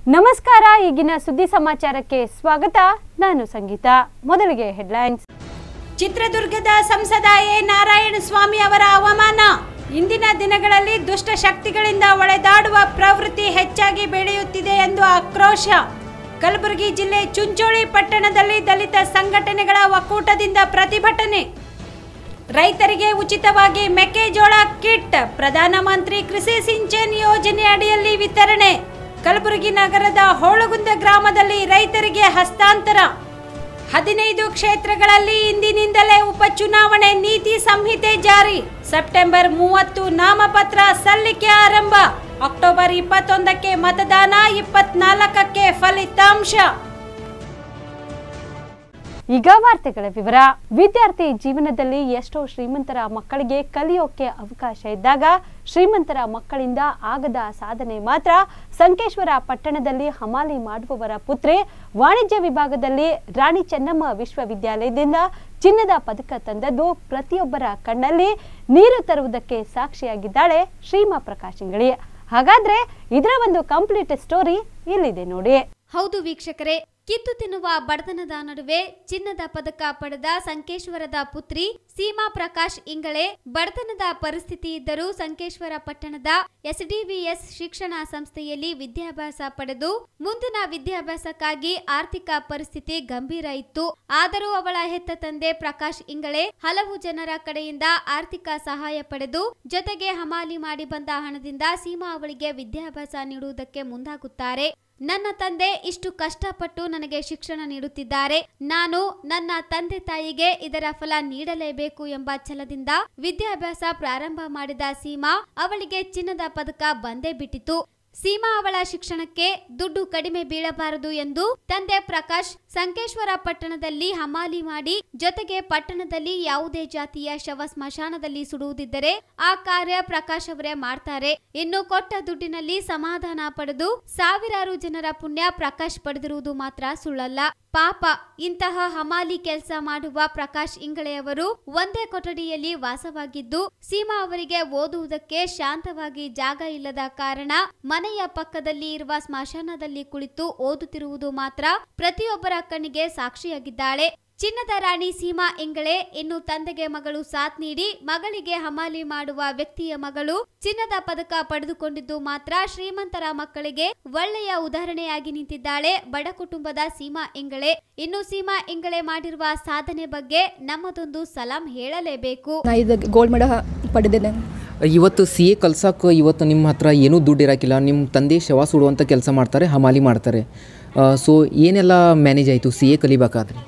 ನಮಸ್ಕಾರ ಈಗಿನ ಸುದ್ದಿ ಸಮಾಚಾರಕ್ಕೆ ಸ್ವಾಗತ ನಾನು ಸಂಗೀತ ಮೊದಲಿಗೆ ಹೆಡ್ಲೈನ್ಸ್ ಚಿತ್ರದುರ್ಗದ ಸಂಸದ ಎ ನಾರಾಯಣ ಸ್ವಾಮಿ ಅವರ ಅವಮಾನ ಇಂದಿನ ದಿನಗಳಲ್ಲಿ ದುಷ್ಟ ಶಕ್ತಿಗಳಿಂದ ಒಳೆದಾಡುವ ಪ್ರವೃತ್ತಿ ಹೆಚ್ಚಾಗಿ ಬೆಳೆಯುತ್ತಿದೆ ಎಂದು ಆಕ್ರೋಶ ಕಲಬುರಗಿ ಜಿಲ್ಲೆ ಚುಂಚೋಳಿ ಪಟ್ಟಣದಲ್ಲಿ ದಲಿತ ಸಂಘಟನೆಗಳ ಒಕ್ಕೂಟದಿಂದ ಪ್ರತಿಭಟನೆ ರೈತರಿಗೆ ಉಚಿತವಾಗಿ ಮೆಕ್ಕೆಜೋಳ ಕಿಟ್ ಪ್ರಧಾನಮಂತ್ರಿ ಕೃಷಿ ಸಿಂಚನ್ ಯೋಜನೆ ಅಡಿಯಲ್ಲಿ ವಿತರಣೆ ಕಲಬುರಗಿ ನಗರದ ಹೋಳಗುಂದ ಗ್ರಾಮದಲ್ಲಿ ರೈತರಿಗೆ ಹಸ್ತಾಂತರ ಹದಿನೈದು ಕ್ಷೇತ್ರಗಳಲ್ಲಿ ಇಂದಿನಿಂದಲೇ ಉಪಚುನಾವಣೆ ನೀತಿ ಸಂಹಿತೆ ಜಾರಿ ಸೆಪ್ಟೆಂಬರ್ ಮೂವತ್ತು ನಾಮಪತ್ರ ಸಲ್ಲಿಕೆ ಆರಂಭ ಅಕ್ಟೋಬರ್ ಇಪ್ಪತ್ತೊಂದಕ್ಕೆ ಮತದಾನ ಇಪ್ಪತ್ನಾಲ್ಕಕ್ಕೆ ಫಲಿತಾಂಶ ಈಗ ವಾರ್ತೆಗಳ ವಿವರ ವಿದ್ಯಾರ್ಥಿ ಜೀವನದಲ್ಲಿ ಎಷ್ಟೋ ಶ್ರೀಮಂತರ ಮಕ್ಕಳಿಗೆ ಕಲಿಯೋಕೆ ಅವಕಾಶ ಇದ್ದಾಗ ಶ್ರೀಮಂತರ ಮಕ್ಕಳಿಂದ ಆಗದ ಸಾಧನೆ ಮಾತ್ರ ಸಂಕೇಶ್ವರ ಪಟ್ಟಣದಲ್ಲಿ ಹಮಾಲಿ ಮಾಡುವವರ ಪುತ್ರಿ ವಾಣಿಜ್ಯ ವಿಭಾಗದಲ್ಲಿ ರಾಣಿ ಚೆನ್ನಮ್ಮ ವಿಶ್ವವಿದ್ಯಾಲಯದಿಂದ ಚಿನ್ನದ ಪದಕ ತಂದದ್ದು ಪ್ರತಿಯೊಬ್ಬರ ಕಣ್ಣಲ್ಲಿ ನೀರು ತರುವುದಕ್ಕೆ ಸಾಕ್ಷಿಯಾಗಿದ್ದಾಳೆ ಶ್ರೀಮಾ ಪ್ರಕಾಶ್ ಇಂಗಳಿ ಹಾಗಾದ್ರೆ ಇದರ ಒಂದು ಕಂಪ್ಲೀಟ್ ಸ್ಟೋರಿ ಇಲ್ಲಿದೆ ನೋಡಿ ಹೌದು ವೀಕ್ಷಕರೇ ಕಿತ್ತು ತಿನ್ನುವ ಬಡತನದ ನಡುವೆ ಚಿನ್ನದ ಪದಕ ಪಡೆದ ಸಂಕೇಶ್ವರದ ಪುತ್ರಿ ಸೀಮಾ ಪ್ರಕಾಶ್ ಇಂಗಳೆ ಬಡತನದ ಪರಿಸ್ಥಿತಿ ಇದ್ದರೂ ಸಂಕೇಶ್ವರ ಪಟ್ಟಣದ ಎಸ್ಡಿವಿಎಸ್ ಶಿಕ್ಷಣ ಸಂಸ್ಥೆಯಲ್ಲಿ ವಿದ್ಯಾಭ್ಯಾಸ ಪಡೆದು ಮುಂದಿನ ವಿದ್ಯಾಭ್ಯಾಸಕ್ಕಾಗಿ ಆರ್ಥಿಕ ಪರಿಸ್ಥಿತಿ ಗಂಭೀರ ಇತ್ತು ಆದರೂ ಅವಳ ಹೆತ್ತ ತಂದೆ ಪ್ರಕಾಶ್ ಇಂಗಳೆ ಹಲವು ಜನರ ಕಡೆಯಿಂದ ಆರ್ಥಿಕ ಸಹಾಯ ಪಡೆದು ಜೊತೆಗೆ ಹಮಾಲಿ ಮಾಡಿ ಬಂದ ಹಣದಿಂದ ಸೀಮಾ ಅವಳಿಗೆ ವಿದ್ಯಾಭ್ಯಾಸ ನೀಡುವುದಕ್ಕೆ ಮುಂದಾಗುತ್ತಾರೆ ನನ್ನ ತಂದೆ ಇಷ್ಟು ಕಷ್ಟಪಟ್ಟು ನನಗೆ ಶಿಕ್ಷಣ ನೀಡುತ್ತಿದ್ದಾರೆ ನಾನು ನನ್ನ ತಂದೆ ತಾಯಿಗೆ ಇದರ ಫಲ ನೀಡಲೇಬೇಕು ಎಂಬ ಛಲದಿಂದ ವಿದ್ಯಾಭ್ಯಾಸ ಪ್ರಾರಂಭ ಮಾಡಿದ ಸೀಮಾ ಅವಳಿಗೆ ಚಿನ್ನದ ಪದಕ ಬಂದೇ ಬಿಟ್ಟಿತು ಸೀಮಾ ಅವಳ ಶಿಕ್ಷಣಕ್ಕೆ ದುಡ್ಡು ಕಡಿಮೆ ಬೀಳಬಾರದು ಎಂದು ತಂದೆ ಪ್ರಕಾಶ್ ಸಂಕೇಶ್ವರ ಪಟ್ಟಣದಲ್ಲಿ ಹಮಾಲಿ ಮಾಡಿ ಜೊತೆಗೆ ಪಟ್ಟಣದಲ್ಲಿ ಯಾವುದೇ ಜಾತಿಯ ಶವ ಸ್ಮಶಾನದಲ್ಲಿ ಸುಡುವುದಿದ್ದರೆ ಆ ಕಾರ್ಯ ಪ್ರಕಾಶ್ ಅವರೇ ಮಾಡ್ತಾರೆ ಇನ್ನು ಕೊಟ್ಟ ದುಡ್ಡಿನಲ್ಲಿ ಸಮಾಧಾನ ಪಡೆದು ಸಾವಿರಾರು ಜನರ ಪುಣ್ಯ ಪ್ರಕಾಶ್ ಪಡೆದಿರುವುದು ಮಾತ್ರ ಸುಳ್ಳಲ್ಲ ಪಾಪ ಇಂತಹ ಹಮಾಲಿ ಕೆಲಸ ಮಾಡುವ ಪ್ರಕಾಶ್ ಇಂಗಳೆಯವರು ಒಂದೇ ಕೊಠಡಿಯಲ್ಲಿ ವಾಸವಾಗಿದ್ದು ಸೀಮಾ ಅವರಿಗೆ ಓದುವುದಕ್ಕೆ ಶಾಂತವಾಗಿ ಜಾಗ ಇಲ್ಲದ ಕಾರಣ ಮನೆಯ ಪಕ್ಕದಲ್ಲಿ ಇರುವ ಸ್ಮಶಾನದಲ್ಲಿ ಕುಳಿತು ಓದುತ್ತಿರುವುದು ಮಾತ್ರ ಪ್ರತಿಯೊಬ್ಬರ ಕಣ್ಣಿಗೆ ಸಾಕ್ಷಿಯಾಗಿದ್ದಾಳೆ ಚಿನ್ನದ ರಾಣಿ ಸೀಮಾ ಇಂಗಳೆ ಇನ್ನು ತಂದೆಗೆ ಮಗಳು ಸಾಥ್ ನೀಡಿ ಮಗಳಿಗೆ ಹಮಾಲಿ ಮಾಡುವ ವ್ಯಕ್ತಿಯ ಮಗಳು ಚಿನ್ನದ ಪದಕ ಪಡೆದುಕೊಂಡಿದ್ದು ಮಾತ್ರ ಶ್ರೀಮಂತರ ಮಕ್ಕಳಿಗೆ ಒಳ್ಳೆಯ ಉದಾಹರಣೆಯಾಗಿ ನಿಂತಿದ್ದಾಳೆ ಬಡ ಕುಟುಂಬದ ಸೀಮಾ ಇಂಗಳೆ ಇನ್ನು ಸೀಮಾ ಇಂಗಳೆ ಮಾಡಿರುವ ಸಾಧನೆ ಬಗ್ಗೆ ನಮ್ಮದೊಂದು ಸಲಾಂ ಹೇಳಲೇಬೇಕು ನಾ ಇದು ಗೋಲ್ಡ್ ಮೆಡಲ್ ಪಡೆದಿದ್ದೇನೆ ಇವತ್ತು ಸಿ ಎ ಕಲ್ಸಕ್ಕೆ ಇವತ್ತು ನಿಮ್ಮ ಹತ್ರ ಏನೂ ದುಡ್ಡು ಇರೋಕ್ಕಿಲ್ಲ ನಿಮ್ಮ ತಂದೆ ಶವ ಸುಡುವಂಥ ಕೆಲಸ ಮಾಡ್ತಾರೆ ಹಮಾಲಿ ಮಾಡ್ತಾರೆ ಸೊ ಏನೆಲ್ಲ ಮ್ಯಾನೇಜ್ ಆಯಿತು ಸಿ ಎ ಕಲಿಬೇಕಾದ್ರೆ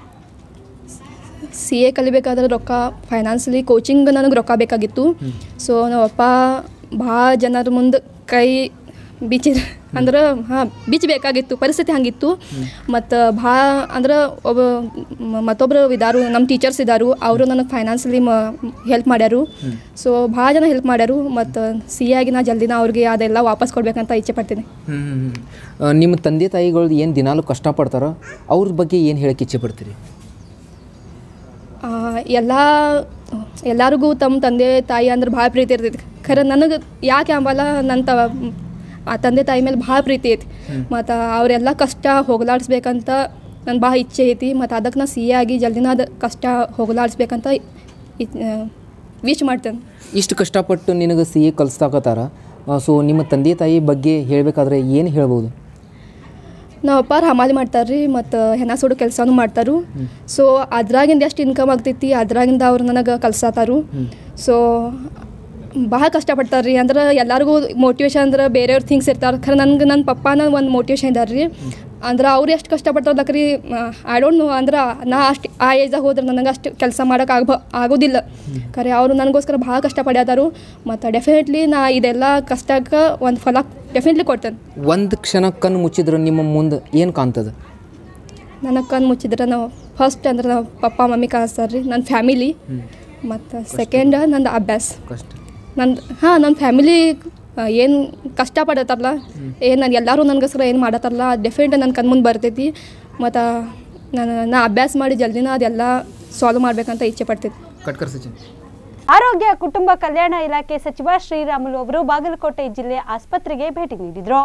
ಸಿ ಎ ಕಲಿಬೇಕಾದ್ರೆ ರೊಕ್ಕ ಫೈನಾನ್ಸಲಿ ಕೋಚಿಂಗ್ ನನಗೆ ರೊಕ್ಕ ಬೇಕಾಗಿತ್ತು ಸೊ ನಮ್ಮಪ್ಪ ಭಾಳ ಜನರ ಮುಂದೆ ಕೈ ಬೀಚಿ ಅಂದ್ರೆ ಹಾಂ ಬೀಚ್ ಬೇಕಾಗಿತ್ತು ಪರಿಸ್ಥಿತಿ ಹಂಗಿತ್ತು ಮತ್ತು ಭಾಳ ಅಂದ್ರೆ ಒಬ್ಬ ಮ- ಮತ್ತೊಬ್ಬರು ಇದಾರು ನಮ್ಮ ಟೀಚರ್ಸ್ ಇದ್ದಾರು ಅವರು ನನಗೆ ಫೈನಾನ್ಸಲಿ ಮ ಹೆಲ್ಪ್ ಮಾಡ್ಯಾರು ಸೊ ಭಾಳ ಜನ ಹೆಲ್ಪ್ ಮಾಡ್ಯಾರು ಮತ್ತು ಸಿ ಆಗಿ ನಾ ಜಲ್ದಿನ ಅವ್ರಿಗೆ ಅದೆಲ್ಲ ವಾಪಸ್ ಕೊಡ್ಬೇಕಂತ ಇಚ್ಛೆ ಪಡ್ತೀನಿ ನಿಮ್ಮ ತಂದೆ ತಾಯಿಗಳು ಏನು ದಿನಾಲು ಕಷ್ಟಪಡ್ತಾರೋ ಅವ್ರ ಬಗ್ಗೆ ಏನು ಹೇಳಕ್ಕೆ ಇಚ್ಛೆ ಪಡ್ತೀರಿ ಆ, ಎಲ್ಲ ಎಲ್ಲರಿಗೂ ತಮ್ಮ ತಂದೆ ತಾಯಿ ಅಂದ್ರೆ ಭಾಳ ಪ್ರೀತಿ ಇರ್ತೈತಿ ಖರೆ ನನಗೆ ಯಾಕೆ ಅಂಬಲ್ಲ ನನ್ನ ತ ಆ ತಂದೆ ತಾಯಿ ಮೇಲೆ ಭಾಳ ಪ್ರೀತಿ ಐತಿ ಮತ್ತು ಅವರೆಲ್ಲ ಕಷ್ಟ ಹೋಗಲಾಡಿಸ್ಬೇಕಂತ ನನ್ನ ಭಾಳ ಇಚ್ಛೆ ಐತಿ ಮತ್ತು ಅದಕ್ಕೆ ನಾ ಸಿಹಿ ಆಗಿ ಜಲ್ದಿನ ಅದು ಕಷ್ಟ ಹೋಗಲಾಡಿಸ್ಬೇಕಂತ ವಿಶ್ ಮಾಡ್ತೇನೆ ಇಷ್ಟು ಕಷ್ಟಪಟ್ಟು ನಿನಗೆ ಸಿ ಎ ಕಲಿಸ್ತಾಕತ್ತಾರ ಸೊ ನಿಮ್ಮ ತಂದೆ ತಾಯಿ ಬಗ್ಗೆ ಹೇಳಬೇಕಾದ್ರೆ ಏನು ಹೇಳ್ಬೋದು ನಮ್ಮ ಅಪ್ಪಾರ ಹಮಾಲಿ ಮಾಡ್ತಾರೆ ರೀ ಮತ್ತು ಹೆಣ ಸುಡು ಕೆಲಸನೂ ಮಾಡ್ತಾರು ಸೊ ಅದ್ರಾಗಿಂದ ಎಷ್ಟು ಇನ್ಕಮ್ ಆಗ್ತೈತಿ ಅದ್ರಾಗಿಂದ ಅವ್ರು ನನಗೆ ಕಲ್ಸತ್ತಾರು ಸೊ ಭಾಳ ಕಷ್ಟಪಡ್ತಾರೆ ರೀ ಅಂದ್ರೆ ಎಲ್ಲರಿಗೂ ಮೋಟಿವೇಶನ್ ಅಂದ್ರೆ ಬೇರೆಯವ್ರ ಥಿಂಗ್ಸ್ ಇರ್ತಾರೆ ಖರೆ ನನಗೆ ನನ್ನ ಪಪ್ಪಾನ ಒಂದು ಮೋಟಿವೇಶನ್ ಇದ್ದಾರೆ ರೀ ಅಂದ್ರೆ ಅವ್ರು ಎಷ್ಟು ಕಷ್ಟಪಡ್ತಾರೆ ರೀ ಐ ಡೋಂಟ್ ನೋ ಅಂದ್ರೆ ನಾ ಅಷ್ಟು ಆ ಏಜಾಗ ಹೋದ್ರೆ ನನಗೆ ಅಷ್ಟು ಕೆಲಸ ಮಾಡೋಕೆ ಆಗ ಆಗೋದಿಲ್ಲ ಖರೆ ಅವರು ನನಗೋಸ್ಕರ ಭಾಳ ಕಷ್ಟಪಡ್ಯಾತಾರು ಮತ್ತು ಡೆಫಿನೆಟ್ಲಿ ನಾ ಇದೆಲ್ಲ ಕಷ್ಟಕ್ಕೆ ಒಂದು ಫಲ ಡೆಫಿನೆಟ್ಲಿ ಕೊಡ್ತೇನೆ ಒಂದು ಕ್ಷಣ ಕಣ್ಣು ಮುಚ್ಚಿದ್ರೆ ನಿಮ್ಮ ಮುಂದೆ ಏನು ಕಾಣ್ತದೆ ನನಗೆ ಕಣ್ಣು ಮುಚ್ಚಿದ್ರೆ ನಾವು ಫಸ್ಟ್ ಅಂದ್ರೆ ನಾವು ಪಪ್ಪ ಮಮ್ಮಿ ಕಾಣಿಸ್ತಾರೆ ರೀ ನನ್ನ ಫ್ಯಾಮಿಲಿ ಮತ್ತು ಸೆಕೆಂಡ್ ನಂದು ಅಭ್ಯಾಸ ಕಷ್ಟ ನಂದು ಹಾಂ ನನ್ನ ಫ್ಯಾಮಿಲಿ ಏನು ಕಷ್ಟಪಡತ್ತಾರಲ್ಲ ಏನು ನಾನು ಎಲ್ಲರೂ ನನಗೋಸ್ಕರ ಏನು ಮಾಡತ್ತಾರಲ್ಲ ಡೆಫಿನೆಟ್ ನನ್ನ ಕಣ್ಣು ಮುಂದೆ ಬರ್ತೈತಿ ಮತ್ತು ನಾನು ನಾ ಅಭ್ಯಾಸ ಮಾಡಿ ಜಲ್ದಿನ ಅದೆಲ್ಲ ಸಾಲ್ವ್ ಮಾಡ್ಬೇಕಂತ ಇಚ್ಛೆ ಪಡ್ತೈತಿ ಕಟ್ಕರ್ ಸಚಿನ್ ಆರೋಗ್ಯ ಕುಟುಂಬ ಕಲ್ಯಾಣ ಇಲಾಖೆ ಸಚಿವ ಶ್ರೀರಾಮುಲು ಅವರು ಬಾಗಲಕೋಟೆ ಜಿಲ್ಲೆ ಆಸ್ಪತ್ರೆಗೆ ಭೇಟಿ ನೀಡಿದ್ರು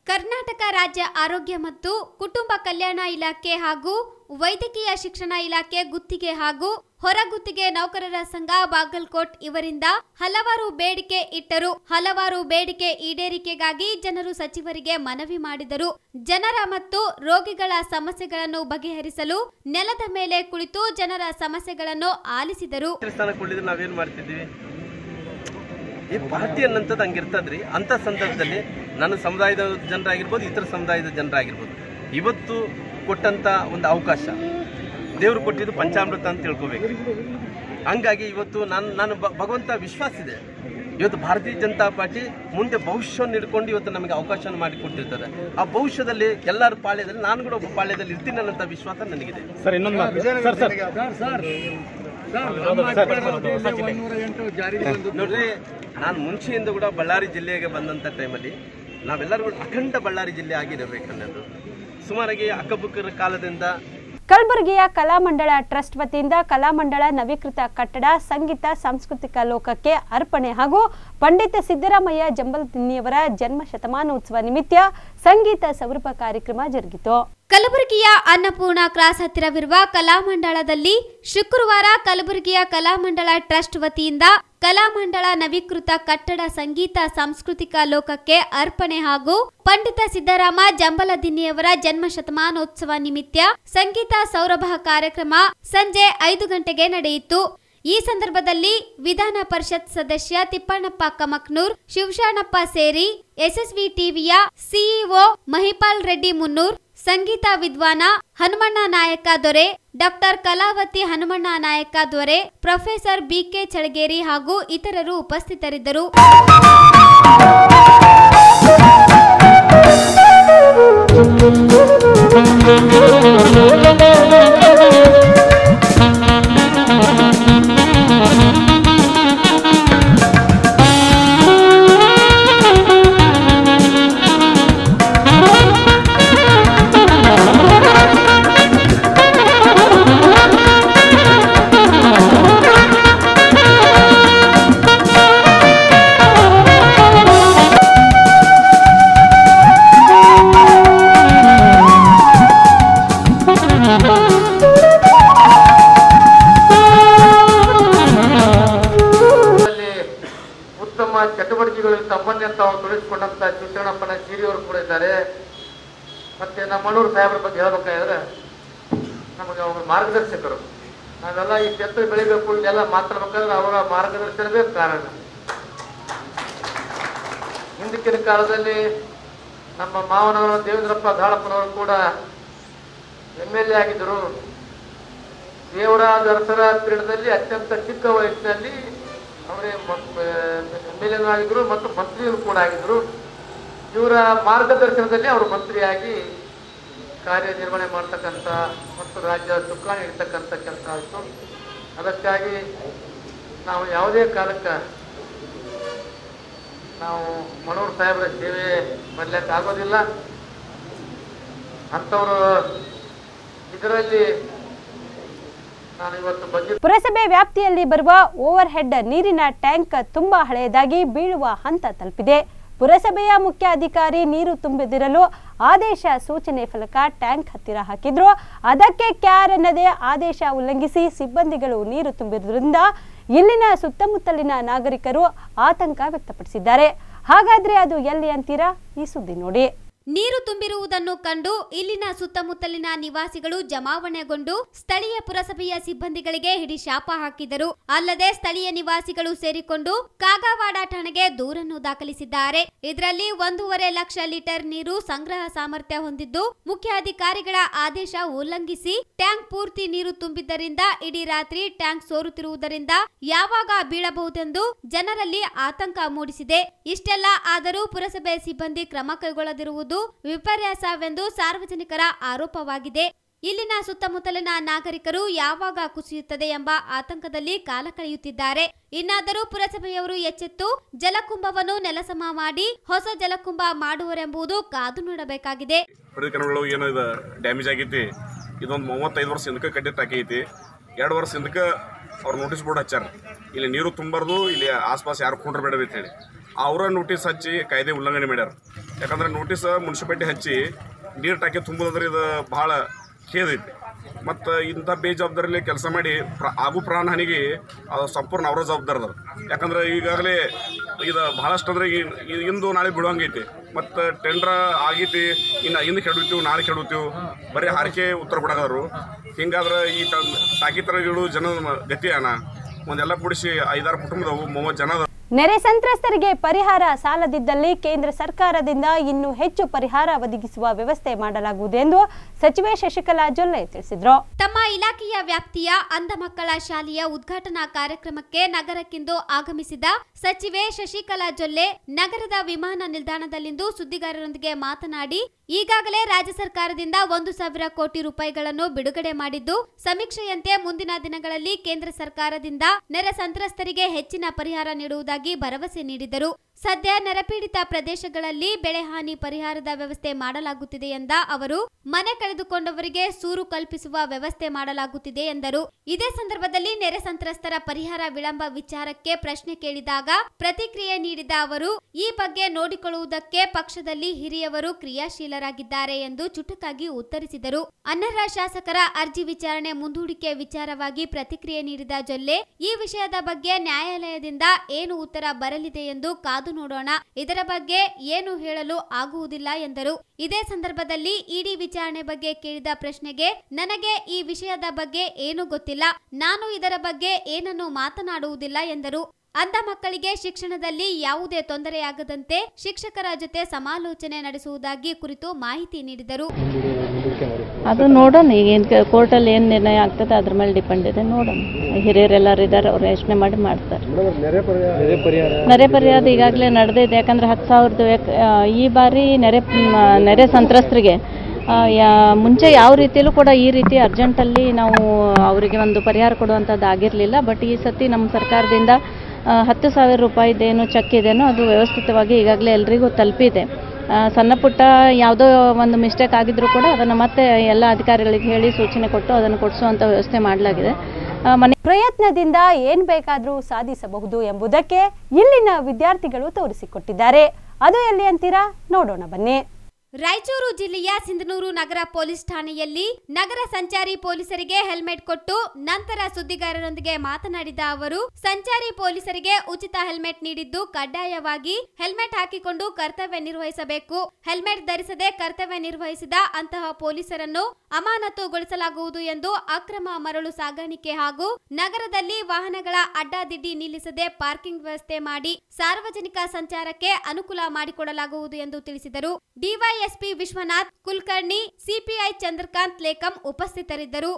ಕರ್ನಾಟಕ ರಾಜ್ಯ ಆರೋಗ್ಯ ಮತ್ತು ಕುಟುಂಬ ಕಲ್ಯಾಣ ಇಲಾಖೆ ಹಾಗೂ ವೈದ್ಯಕೀಯ ಶಿಕ್ಷಣ ಇಲಾಖೆ ಗುತ್ತಿಗೆ ಹಾಗೂ ಹೊರಗುತ್ತಿಗೆ ನೌಕರರ ಸಂಘ ಬಾಗಲ್ಕೋಟ್ ಇವರಿಂದ ಹಲವಾರು ಬೇಡಿಕೆ ಇಟ್ಟರು ಹಲವಾರು ಬೇಡಿಕೆ ಈಡೇರಿಕೆಗಾಗಿ ಜನರು ಸಚಿವರಿಗೆ ಮನವಿ ಮಾಡಿದರು ಜನರ ಮತ್ತು ರೋಗಿಗಳ ಸಮಸ್ಯೆಗಳನ್ನು ಬಗೆಹರಿಸಲು ನೆಲದ ಮೇಲೆ ಕುಳಿತು ಜನರ ಸಮಸ್ಯೆಗಳನ್ನು ಆಲಿಸಿದರು ಮಂತ್ರಿ ಸ್ಥಾನ ಕೊಟ್ಟಿದ್ರೆ ನಾವೇನ್ ಮಾಡ್ತಿದ್ವಿ ಈ ಪಾರ್ಟಿ ಅನ್ನಂಥದ್ದು ಹಂಗಿರ್ತದ್ರಿ ಅಂತ ಸಂದರ್ಭದಲ್ಲಿ ನನ್ನ ಸಮುದಾಯದ ಜನರಾಗಿರ್ಬೋದು ಇತರ ಸಮುದಾಯದ ಜನರಾಗಿರ್ಬೋದು ಇವತ್ತು ಕೊಟ್ಟಂತ ಒಂದು ಅವಕಾಶ ದೇವರು ಕೊಟ್ಟಿದ್ದು ಪಂಚಾಮೃತ ಅಂತ ತಿಳ್ಕೊಬೇಕು ಹಂಗಾಗಿ ಇವತ್ತು ನಾನು ನಾನು ಭ- ಭಗವಂತ ವಿಶ್ವಾಸ ಇದೆ ಇವತ್ತು ಭಾರತೀಯ ಜನತಾ ಪಾರ್ಟಿ ಮುಂದೆ ಭವಿಷ್ಯವನ್ನು ಇಟ್ಕೊಂಡು ಇವತ್ತು ನಮಗೆ ಅವಕಾಶ ಮಾಡಿಕೊಟ್ಟಿರ್ತಾರೆ ಆ ಭವಿಷ್ಯದಲ್ಲಿ ಎಲ್ಲರ ಪಾಳ್ಯದಲ್ಲಿ ನಾನು ಕೂಡ ಒಬ್ಬ ಪಾಳ್ಯದಲ್ಲಿ ಇರ್ತೀನಿ ಅನ್ನೋಂಥ ವಿಶ್ವಾಸ ನನಗಿದೆ ಸರ್ ಇನ್ನೊಂದು ಮಾತು. ಸರ್ ಸರ್ ನೋಡ್ರಿ ನಾನು ಮುಂಚೆಯಿಂದ ಕೂಡ ಬಳ್ಳಾರಿ ಜಿಲ್ಲೆಗೆ ಬಂದಂಥ ಟೈಮಲ್ಲಿ ನಾವೆಲ್ಲರೂ ಕೂಡ ಅಖಂಡ ಬಳ್ಳಾರಿ ಜಿಲ್ಲೆ ಆಗಿರಬೇಕನ್ನೋದು ಸುಮಾರಾಗಿ ಅಕ್ಕಬುಕ್ಕರ ಕಾಲದಿಂದ ಕಲಬುರಗಿಯ ಕಲಾಮಂಡಳ ಟ್ರಸ್ಟ್ ವತಿಯಿಂದ ಕಲಾಮಂಡಳ ನವೀಕೃತ ಕಟ್ಟಡ ಸಂಗೀತ ಸಾಂಸ್ಕೃತಿಕ ಲೋಕಕ್ಕೆ ಅರ್ಪಣೆ ಹಾಗೂ ಪಂಡಿತ ಸಿದ್ದರಾಮಯ್ಯ ಜಂಬಲ್ದಿನ್ನಿಯವರ ಜನ್ಮ ಶತಮಾನೋತ್ಸವ ನಿಮಿತ್ತ ಸಂಗೀತ ಸೌರಭ ಕಾರ್ಯಕ್ರಮ ಜರುಗಿತು ಕಲಬುರಗಿಯ ಅನ್ನಪೂರ್ಣ ಕ್ರಾಸ್ ಹತ್ತಿರವಿರುವ ಕಲಾಮಂಡಳದಲ್ಲಿ ಶುಕ್ರವಾರ ಕಲಬುರಗಿಯ ಕಲಾಮಂಡಳ ಟ್ರಸ್ಟ್ ವತಿಯಿಂದ ಕಲಾಮಂಡಳ ನವೀಕೃತ ಕಟ್ಟಡ ಸಂಗೀತ ಸಾಂಸ್ಕೃತಿಕ ಲೋಕಕ್ಕೆ ಅರ್ಪಣೆ ಹಾಗೂ ಪಂಡಿತ ಸಿದ್ದರಾಮ ಜಂಬಲದಿನ್ನಿಯವರ ಜನ್ಮ ಶತಮಾನೋತ್ಸವ ನಿಮಿತ್ತ ಸಂಗೀತ ಸೌರಭ ಕಾರ್ಯಕ್ರಮ ಸಂಜೆ ಐದು ಗಂಟೆಗೆ ನಡೆಯಿತು ಈ ಸಂದರ್ಭದಲ್ಲಿ ವಿಧಾನ ಪರಿಷತ್ ಸದಸ್ಯ ತಿಪ್ಪಣ್ಣಪ್ಪ ಕಮಕ್ನೂರ್ ಶಿವಶಾಣಪ್ಪ ಸೇರಿ ಎಸ್ಎಸ್ವಿ ಟಿವಿಯ ಸಿಇಒ ಮಹಿಪಾಲ್ ರೆಡ್ಡಿ ಮುನ್ನೂರ್ ಸಂಗೀತ ವಿದ್ವಾನ ಹನುಮಣ್ಣ ನಾಯಕ ದೊರೆ ಡಾಕ್ಟರ್ ಕಲಾವತಿ ಹನುಮಣ್ಣ ನಾಯಕ ದೊರೆ ಪ್ರೊಫೆಸರ್ ಬಿಕೆ ಚಳಗೇರಿ ಹಾಗೂ ಇತರರು ಉಪಸ್ಥಿತರಿದ್ದರು ಅಲ್ಲಿ ಉತ್ತಮ ಚಟುವಟಿಕೆಗಳಲ್ಲಿ ತಮ್ಮನ್ನೇ ತಾವು ತೊಡಗಿಸಿಕೊಂಡಂತ ಚಿತ್ರಣಪ್ಪನ ಸಿರಿಯವರು ಕೂಡ ಇದ್ದಾರೆ ಮತ್ತೆ ನಮ್ಮ ಮಣ್ಣೂರು ಸಾಹೇಬ್ರ ಬಗ್ಗೆ ಹೇಳ್ಬೇಕಾದ್ರೆ ನಮಗೆ ಅವರು ಮಾರ್ಗದರ್ಶಕರು ನಾವೆಲ್ಲ ಈ ಕ್ಷೇತ್ರ ಬೆಳಿಬೇಕು ಇಲ್ಲೆಲ್ಲ ಮಾತಾಡ್ಬೇಕಾದ್ರೆ ಅವರ ಮಾರ್ಗದರ್ಶನವೇ ಕಾರಣ ಹಿಂದಕ್ಕಿನ ಕಾಲದಲ್ಲಿ ನಮ್ಮ ಮಾವನವರು ದೇವೇಂದ್ರಪ್ಪ ದಾಳಪ್ಪನವರು ಕೂಡ ಎಮ್ ಎಲ್ ಎ ಆಗಿದ್ದರು ದೇವರಾಜ ಅರಸರ ಪೀರಿಯಡ್ದಲ್ಲಿ ಅತ್ಯಂತ ಚಿಕ್ಕ ವಯಸ್ಸಿನಲ್ಲಿ ಅವರೇ ಎಮ್ ಎಲ್ ಎ ಆಗಿದ್ರು ಮತ್ತು ಮಂತ್ರಿಯರು ಕೂಡ ಆಗಿದ್ರು ಇವರ ಮಾರ್ಗದರ್ಶನದಲ್ಲಿ ಅವರು ಮಂತ್ರಿಯಾಗಿ ಕಾರ್ಯನಿರ್ವಹಣೆ ಮಾಡ್ತಕ್ಕಂಥ ಮತ್ತು ರಾಜ್ಯ ಚುಕ್ಕಾಣಿ ಇಡ್ತಕ್ಕಂಥ ಕೆಲಸ ಆಯಿತು ಅದಕ್ಕಾಗಿ ನಾವು ಯಾವುದೇ ಕಾಲಕ್ಕೆ ನಾವು ಮನೋಹರ್ ಸಾಹೇಬರ ಸೇವೆ ಮಾಡ್ಲಿಕ್ಕೆ ಆಗೋದಿಲ್ಲ ಅಂಥವರು ಇದರಲ್ಲಿ ನಾನು ಇವತ್ತು ಬಂದಿದ್ದ ಪುರಸಭೆ ವ್ಯಾಪ್ತಿಯಲ್ಲಿ ಬರುವ ಓವರ್ ಹೆಡ್ ನೀರಿನ ಟ್ಯಾಂಕ್ ತುಂಬಾ ಹಳೆಯದಾಗಿ ಬೀಳುವ ಹಂತ ತಲುಪಿದೆ ಪುರಸಭೆಯ ಮುಖ್ಯ ಅಧಿಕಾರಿ ನೀರು ತುಂಬಿದಿರಲು ಆದೇಶ ಸೂಚನೆ ಫಲಕ ಟ್ಯಾಂಕ್ ಹತ್ತಿರ ಹಾಕಿದ್ರು ಅದಕ್ಕೆ ಕ್ಯಾರ್ ಎನ್ನದೆ ಆದೇಶ ಉಲ್ಲಂಘಿಸಿ ಸಿಬ್ಬಂದಿಗಳು ನೀರು ತುಂಬಿರುವುದರಿಂದ ಇಲ್ಲಿನ ಸುತ್ತಮುತ್ತಲಿನ ನಾಗರಿಕರು ಆತಂಕ ವ್ಯಕ್ತಪಡಿಸಿದ್ದಾರೆ ಹಾಗಾದ್ರೆ ಅದು ಎಲ್ಲಿ ಅಂತೀರಾ ಈ ಸುದ್ದಿ ನೋಡಿ ನೀರು ತುಂಬಿರುವುದನ್ನು ಕಂಡು ಇಲ್ಲಿನ ಸುತ್ತಮುತ್ತಲಿನ ನಿವಾಸಿಗಳು ಜಮಾವಣೆಗೊಂಡು ಸ್ಥಳೀಯ ಪುರಸಭೆಯ ಸಿಬ್ಬಂದಿಗಳಿಗೆ ಹಿಡಿ ಶಾಪ ಹಾಕಿದರು ಅಲ್ಲದೆ ಸ್ಥಳೀಯ ನಿವಾಸಿಗಳು ಸೇರಿಕೊಂಡು ಕಾಗವಾಡ ಠಾಣೆಗೆ ದೂರನ್ನು ದಾಖಲಿಸಿದ್ದಾರೆ ಇದರಲ್ಲಿ ಒಂದೂವರೆ ಲಕ್ಷ ಲೀಟರ್ ನೀರು ಸಂಗ್ರಹ ಸಾಮರ್ಥ್ಯ ಹೊಂದಿದ್ದು ಮುಖ್ಯ ಅಧಿಕಾರಿಗಳ ಆದೇಶ ಉಲ್ಲಂಘಿಸಿ ಟ್ಯಾಂಕ್ ಪೂರ್ತಿ ನೀರು ತುಂಬಿದ್ದರಿಂದ ಇಡೀ ರಾತ್ರಿ ಟ್ಯಾಂಕ್ ಸೋರುತ್ತಿರುವುದರಿಂದ ಯಾವಾಗ ಬೀಳಬಹುದೆಂದು ಜನರಲ್ಲಿ ಆತಂಕ ಮೂಡಿಸಿದೆ ಇಷ್ಟೆಲ್ಲ ಆದರೂ ಪುರಸಭೆ ಸಿಬ್ಬಂದಿ ಕ್ರಮ ಕೈಗೊಳ್ಳದಿರುವುದು ವಿಪರ್ಯಾಸವೆಂದು ಸಾರ್ವಜನಿಕರ ಆರೋಪವಾಗಿದೆ ಇಲ್ಲಿನ ಸುತ್ತಮುತ್ತಲಿನ ನಾಗರಿಕರು ಯಾವಾಗ ಕುಸಿಯುತ್ತದೆ ಎಂಬ ಆತಂಕದಲ್ಲಿ ಕಾಲ ಕಳೆಯುತ್ತಿದ್ದಾರೆ ಇನ್ನಾದರೂ ಪುರಸಭೆಯವರು ಎಚ್ಚೆತ್ತು ಜಲಕುಂಭವನ್ನು ನೆಲಸಮ ಮಾಡಿ ಹೊಸ ಜಲಕುಂಭ ಮಾಡುವರೆಂಬುದು ಕಾದು ನೋಡಬೇಕಾಗಿದೆ ಕನ್ನಡಗಳು ಏನೋ ಇದು ಡ್ಯಾಮೇಜ್ ಆಗೈತಿ ಇದೊಂದು ಮೂವತ್ತೈದು ವರ್ಷ ಹಿಂದಕ್ಕೆ ಕಡ್ಡಿ ಟಾಕೈತಿ ಎರಡು ವರ್ಷ ಹಿಂದಕ್ಕೆ ಅವ್ರು ನೋಟಿಸ್ ಬೋರ್ಡ್ ಹಚ್ಚಾರ ಇಲ್ಲಿ ನೀರು ತುಂಬಾರ್ದು ಇಲ್ಲಿ ಆಸ್ಪಾಸ್ ಯಾರು ಕೊಂಡ್ರ ಬೇಡ ಅಂತ ಹೇಳಿ ಅವರ ನೋಟಿಸ್ ಹಚ್ಚಿ ಕಾಯ್ದೆ ಉಲ್ಲಂಘನೆ ಮಾಡ್ಯಾರ ಯಾಕಂದ್ರೆ ನೋಟಿಸ್ ಮುನ್ಸಿಪಾಲ್ಟಿ ಹಚ್ಚಿ ನೀರು ಟಾಕಿ ತುಂಬೋದಂದ್ರೆ ಇದು ಭಾಳ ಖೇದ ಐತಿ ಮತ್ತು ಇಂಥ ಬೇಜವಾಬ್ದಾರಿಲಿ ಕೆಲಸ ಮಾಡಿ ಪ್ರ ಆಗು ಪ್ರಾಣ ಹಾನಿಗೆ ಅದು ಸಂಪೂರ್ಣ ಅವರ ಜವಾಬ್ದಾರ ಅದಾರ ಯಾಕಂದ್ರೆ ಈಗಾಗಲೇ ಇದು ಭಾಳಷ್ಟು ಅಂದ್ರೆ ಈ- ಈ ಇಂದು ನಾಳೆ ಬಿಡುವಂಗೈತಿ ಮತ್ತು ಟೆಂಡ್ರ ಆಗೈತಿ ಇನ್ನು ಇಂದು ಕೆಡುತ್ತೀವಿ ನಾಳೆ ಕೆಡುತ್ತೀವಿ ಬರೀ ಹಾರಿಕೆ ಉತ್ತರ ಕೊಡೋರು ಹಿಂಗಾದ್ರೆ ಈ ಟ ಟಾಕಿ ಥರಗಳು ಜನದ ಗತಿ ಅಣ್ಣ ಒಂದೆಲ್ಲ ಕೂಡಿಸಿ ಐದಾರು ಕುಟುಂಬದವು ಮೂವತ್ತು ಜನ ಅದಾವ. ನೆರೆ ಸಂತ್ರಸ್ತರಿಗೆ ಪರಿಹಾರ ಸಾಲದಿದ್ದಲ್ಲಿ ಕೇಂದ್ರ ಸರ್ಕಾರದಿಂದ ಇನ್ನೂ ಹೆಚ್ಚು ಪರಿಹಾರ ಒದಗಿಸುವ ವ್ಯವಸ್ಥೆ ಮಾಡಲಾಗುವುದು ಎಂದು ಸಚಿವೆ ಶಶಿಕಲಾ ಜೊಲ್ಲೆ ತಿಳಿಸಿದರು ತಮ್ಮ ಇಲಾಖೆಯ ವ್ಯಾಪ್ತಿಯ ಅಂಧ ಮಕ್ಕಳ ಶಾಲೆಯ ಉದ್ಘಾಟನಾ ಕಾರ್ಯಕ್ರಮಕ್ಕೆ ನಗರಕ್ಕಿಂದು ಆಗಮಿಸಿದ ಸಚಿವೆ ಶಶಿಕಲಾ ಜೊಲ್ಲೆ ನಗರದ ವಿಮಾನ ನಿಲ್ದಾಣದಲ್ಲಿಂದು ಸುದ್ದಿಗಾರರೊಂದಿಗೆ ಮಾತನಾಡಿ ಈಗಾಗಲೇ ರಾಜ್ಯ ಸರ್ಕಾರದಿಂದ ಒಂದು ಸಾವಿರ ಕೋಟಿ ರೂಪಾಯಿಗಳನ್ನು ಬಿಡುಗಡೆ ಮಾಡಿದ್ದು ಸಮೀಕ್ಷೆಯಂತೆ ಮುಂದಿನ ದಿನಗಳಲ್ಲಿ ಕೇಂದ್ರ ಸರ್ಕಾರದಿಂದ ನೆರೆ ಸಂತ್ರಸ್ತರಿಗೆ ಹೆಚ್ಚಿನ ಪರಿಹಾರ ನೀಡುವುದಾಗಿ ಭರವಸೆ ನೀಡಿದರು ಸದ್ಯ ನೆರೆಪೀಡಿತ ಪ್ರದೇಶಗಳಲ್ಲಿ ಬೆಳೆ ಹಾನಿ ಪರಿಹಾರದ ವ್ಯವಸ್ಥೆ ಮಾಡಲಾಗುತ್ತಿದೆ ಎಂದ ಅವರು ಮನೆ ಕಳೆದುಕೊಂಡವರಿಗೆ ಸೂರು ಕಲ್ಪಿಸುವ ವ್ಯವಸ್ಥೆ ಮಾಡಲಾಗುತ್ತಿದೆ ಎಂದರು ಇದೇ ಸಂದರ್ಭದಲ್ಲಿ ನೆರೆ ಸಂತ್ರಸ್ತರ ಪರಿಹಾರ ವಿಳಂಬ ವಿಚಾರಕ್ಕೆ ಪ್ರಶ್ನೆ ಕೇಳಿದಾಗ ಪ್ರತಿಕ್ರಿಯೆ ನೀಡಿದ ಅವರು ಈ ಬಗ್ಗೆ ನೋಡಿಕೊಳ್ಳುವುದಕ್ಕೆ ಪಕ್ಷದಲ್ಲಿ ಹಿರಿಯವರು ಕ್ರಿಯಾಶೀಲರಾಗಿದ್ದಾರೆ ಎಂದು ಚುಟುಕಾಗಿ ಉತ್ತರಿಸಿದರು ಅನರ್ಹ ಶಾಸಕರ ಅರ್ಜಿ ವಿಚಾರಣೆ ಮುಂದೂಡಿಕೆ ವಿಚಾರವಾಗಿ ಪ್ರತಿಕ್ರಿಯೆ ನೀಡಿದ ಜೊಲ್ಲೆ ಈ ವಿಷಯದ ಬಗ್ಗೆ ನ್ಯಾಯಾಲಯದಿಂದ ಏನು ಉತ್ತರ ಬರಲಿದೆ ಎಂದು ಕಾದು ನೋಡೋಣ ಇದರ ಬಗ್ಗೆ ಏನು ಹೇಳಲು ಆಗುವುದಿಲ್ಲ ಎಂದರು ಇದೇ ಸಂದರ್ಭದಲ್ಲಿ ಇಡಿ ವಿಚಾರಣೆ ಬಗ್ಗೆ ಕೇಳಿದ ಪ್ರಶ್ನೆಗೆ ನನಗೆ ಈ ವಿಷಯದ ಬಗ್ಗೆ ಏನು ಗೊತ್ತಿಲ್ಲ ನಾನು ಇದರ ಬಗ್ಗೆ ಏನನ್ನು ಮಾತನಾಡುವುದಿಲ್ಲ ಎಂದರು ಅಂಧ ಮಕ್ಕಳಿಗೆ ಶಿಕ್ಷಣದಲ್ಲಿ ಯಾವುದೇ ತೊಂದರೆಯಾಗದಂತೆ ಶಿಕ್ಷಕರ ಜೊತೆ ಸಮಾಲೋಚನೆ ನಡೆಸುವುದಾಗಿ ಕುರಿತು ಮಾಹಿತಿ ನೀಡಿದರು ಅದು ನೋಡೋಣ ಈಗ ಏನು ಕೋರ್ಟಲ್ಲಿ ಏನು ನಿರ್ಣಯ ಆಗ್ತದೆ ಅದ್ರ ಮೇಲೆ ಡಿಪೆಂಡ್ ಇದೆ ನೋಡೋಣ ಹಿರಿಯರೆಲ್ಲರೂ ಇದ್ದಾರೆ ಅವ್ರು ಯೋಚನೆ ಮಾಡಿ ಮಾಡ್ತಾರೆ ನೆರೆ ಪರಿಹಾರ ಈಗಾಗಲೇ ನಡೆದಿದೆ ಯಾಕಂದರೆ ಹತ್ತು ಸಾವಿರದ ಯಾಕ್- ಆ, ಈ ಬಾರಿ ನೆರೆ ಮ್, ನೆರೆ ಸಂತ್ರಸ್ತರಿಗೆ ಆ, ಯಾ ಮುಂಚೆ ಯಾವ ರೀತಿಯಲ್ಲೂ ಕೂಡ ಈ ರೀತಿ ಅರ್ಜೆಂಟಲ್ಲಿ ನಾವು ಅವರಿಗೆ ಒಂದು ಪರಿಹಾರ ಕೊಡುವಂಥದ್ದು ಆಗಿರಲಿಲ್ಲ ಬಟ್ ಈ ಸತಿ ನಮ್ಮ ಸರ್ಕಾರದಿಂದ ಆ, ಹತ್ತು ಸಾವಿರ ರೂಪಾಯಿದೇನು ಚೆಕ್ ಇದೆನೋ ಅದು ವ್ಯವಸ್ಥಿತವಾಗಿ ಈಗಾಗಲೇ ಎಲ್ರಿಗೂ ತಲುಪಿದೆ ಆ, ಸಣ್ಣ ಪುಟ್ಟ ಯಾವುದೋ ಒಂದು ಮಿಸ್ಟೇಕ್ ಆಗಿದ್ರೂ ಕೂಡ ಅದನ್ನು ಮತ್ತೆ ಎಲ್ಲ ಅಧಿಕಾರಿಗಳಿಗೆ ಹೇಳಿ ಸೂಚನೆ ಕೊಟ್ಟು ಅದನ್ನು ಕೊಡಿಸುವಂಥ ವ್ಯವಸ್ಥೆ ಮಾಡಲಾಗಿದೆ ಆ, ಮನೆ ಪ್ರಯತ್ನದಿಂದ ಏನ್ ಬೇಕಾದರೂ ಸಾಧಿಸಬಹುದು ಎಂಬುದಕ್ಕೆ ಇಲ್ಲಿನ ವಿದ್ಯಾರ್ಥಿಗಳು ತೋರಿಸಿಕೊಟ್ಟಿದ್ದಾರೆ ಅದು ಎಲ್ಲಿ ಅಂತೀರಾ ನೋಡೋಣ ಬನ್ನಿ ರಾಯಚೂರು ಜಿಲ್ಲೆಯ ಸಿಂಧನೂರು ನಗರ ಪೊಲೀಸ್ ಠಾಣೆಯಲ್ಲಿ ನಗರ ಸಂಚಾರಿ ಪೊಲೀಸರಿಗೆ ಹೆಲ್ಮೆಟ್ ಕೊಟ್ಟು ನಂತರ ಸುದ್ದಿಗಾರರೊಂದಿಗೆ ಮಾತನಾಡಿದ ಅವರು ಸಂಚಾರಿ ಪೊಲೀಸರಿಗೆ ಉಚಿತ ಹೆಲ್ಮೆಟ್ ನೀಡಿದ್ದು ಕಡ್ಡಾಯವಾಗಿ ಹೆಲ್ಮೆಟ್ ಹಾಕಿಕೊಂಡು ಕರ್ತವ್ಯ ನಿರ್ವಹಿಸಬೇಕು ಹೆಲ್ಮೆಟ್ ಧರಿಸದೆ ಕರ್ತವ್ಯ ನಿರ್ವಹಿಸಿದ ಅಂತಹ ಪೊಲೀಸರನ್ನು ಅಮಾನತುಗೊಳಿಸಲಾಗುವುದು ಎಂದು ಅಕ್ರಮ ಮರಳು ಸಾಗಾಣಿಕೆ ಹಾಗೂ ನಗರದಲ್ಲಿ ವಾಹನಗಳ ಅಡ್ಡಾದಿಡ್ಡಿ ನಿಲ್ಲಿಸದೆ ಪಾರ್ಕಿಂಗ್ ವ್ಯವಸ್ಥೆ ಮಾಡಿ ಸಾರ್ವಜನಿಕ ಸಂಚಾರಕ್ಕೆ ಅನುಕೂಲ ಮಾಡಿಕೊಡಲಾಗುವುದು ಎಂದು ತಿಳಿಸಿದರು ಡಿವೈಎಸ್ಪಿ ವಿಶ್ವನಾಥ್ ಕುಲಕರ್ಣಿ ಸಿಪಿಐ ಚಂದ್ರಕಾಂತ್ ಲೇಕಂ ಉಪಸ್ಥಿತರಿದ್ದರು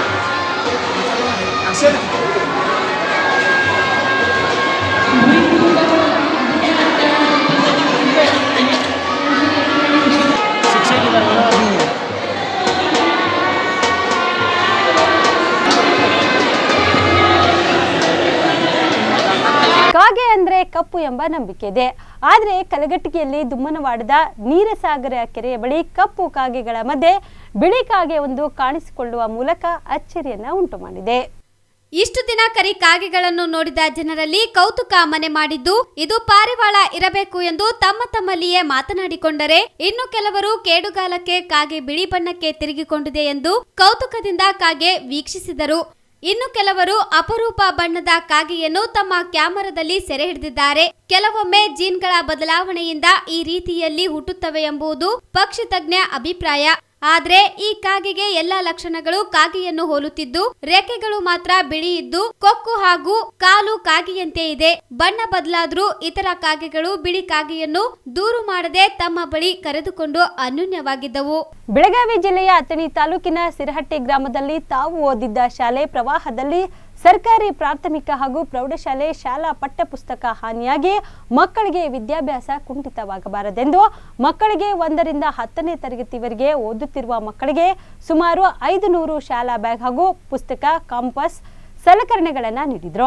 ಕಾಗೆ ಅಂದ್ರೆ ಕಪ್ಪು ಎಂಬ ನಂಬಿಕೆ ಇದೆ ಆದರೆ ಕಲಘಟಗಿಯಲ್ಲಿ ದುಮ್ಮನವಾಡದ ನೀರಸಾಗರ ಕೆರೆಯ ಬಳಿ ಕಪ್ಪು ಕಾಗೆಗಳ ಮಧ್ಯೆ ಬಿಳಿ ಕಾಗೆ ಒಂದು ಕಾಣಿಸಿಕೊಳ್ಳುವ ಮೂಲಕ ಅಚ್ಚರಿಯನ್ನ ಉಂಟು ಮಾಡಿದೆ ಇಷ್ಟು ದಿನ ಕರಿ ಕಾಗೆಗಳನ್ನು ನೋಡಿದ ಜನರಲ್ಲಿ ಕೌತುಕ ಮನೆ ಮಾಡಿದ್ದು ಇದು ಪಾರಿವಾಳ ಇರಬೇಕು ಎಂದು ತಮ್ಮ ತಮ್ಮಲ್ಲಿಯೇ ಮಾತನಾಡಿಕೊಂಡರೆ ಇನ್ನು ಕೆಲವರು ಕೇಡುಗಾಲಕ್ಕೆ ಕಾಗೆ ಬಿಳಿ ಬಣ್ಣಕ್ಕೆ ತಿರುಗಿಕೊಂಡಿದೆ ಎಂದು ಕೌತುಕದಿಂದ ಕಾಗೆ ವೀಕ್ಷಿಸಿದರು ಇನ್ನು ಕೆಲವರು ಅಪರೂಪ ಬಣ್ಣದ ಕಾಗೆಯನ್ನು ತಮ್ಮ ಕ್ಯಾಮರಾದಲ್ಲಿ ಸೆರೆ ಹಿಡಿದಿದ್ದಾರೆ ಕೆಲವೊಮ್ಮೆ ಜೀನ್ಗಳ ಬದಲಾವಣೆಯಿಂದ ಈ ರೀತಿಯಲ್ಲಿ ಹುಟ್ಟುತ್ತವೆ ಎಂಬುದು ಪಕ್ಷಿ ತಜ್ಞ ಅಭಿಪ್ರಾಯ ಆದ್ರೆ ಈ ಕಾಗೆಗೆ ಎಲ್ಲಾ ಲಕ್ಷಣಗಳು ಕಾಗೆಯನ್ನು ಹೋಲುತ್ತಿದ್ದು ರೆಕ್ಕೆಗಳು ಮಾತ್ರ ಬಿಳಿ ಇದ್ದು ಕೊಕ್ಕು ಹಾಗೂ ಕಾಲು ಕಾಗೆಯಂತೆ ಇದೆ ಬಣ್ಣ ಬದಲಾದ್ರೂ ಇತರ ಕಾಗೆಗಳು ಬಿಳಿ ಕಾಗೆಯನ್ನು ದೂರು ಮಾಡದೆ ತಮ್ಮ ಬಳಿ ಕರೆದುಕೊಂಡು ಅನ್ಯೂನ್ಯವಾಗಿದ್ದವು ಬೆಳಗಾವಿ ಜಿಲ್ಲೆಯ ಅಥಣಿ ತಾಲೂಕಿನ ಸಿರಹಟ್ಟಿ ಗ್ರಾಮದಲ್ಲಿ ತಾವು ಓದಿದ್ದ ಶಾಲೆ ಪ್ರವಾಹದಲ್ಲಿ ಸರ್ಕಾರಿ ಪ್ರಾಥಮಿಕ ಹಾಗೂ ಪ್ರೌಢಶಾಲೆ ಶಾಲಾ ಪಠ್ಯಪುಸ್ತಕ ಹಾನಿಯಾಗಿ ಮಕ್ಕಳಿಗೆ ವಿದ್ಯಾಭ್ಯಾಸ ಕುಂಠಿತವಾಗಬಾರದೆಂದು ಮಕ್ಕಳಿಗೆ ಒಂದರಿಂದ ಹತ್ತನೇ ತರಗತಿವರೆಗೆ ಓದುತ್ತಿರುವ ಮಕ್ಕಳಿಗೆ ಸುಮಾರು ಐದು ನೂರು ಶಾಲಾ ಬ್ಯಾಗ್ ಹಾಗೂ ಪುಸ್ತಕ ಕಾಂಪಸ್ ಸಲಕರಣೆಗಳನ್ನು ನೀಡಿದರು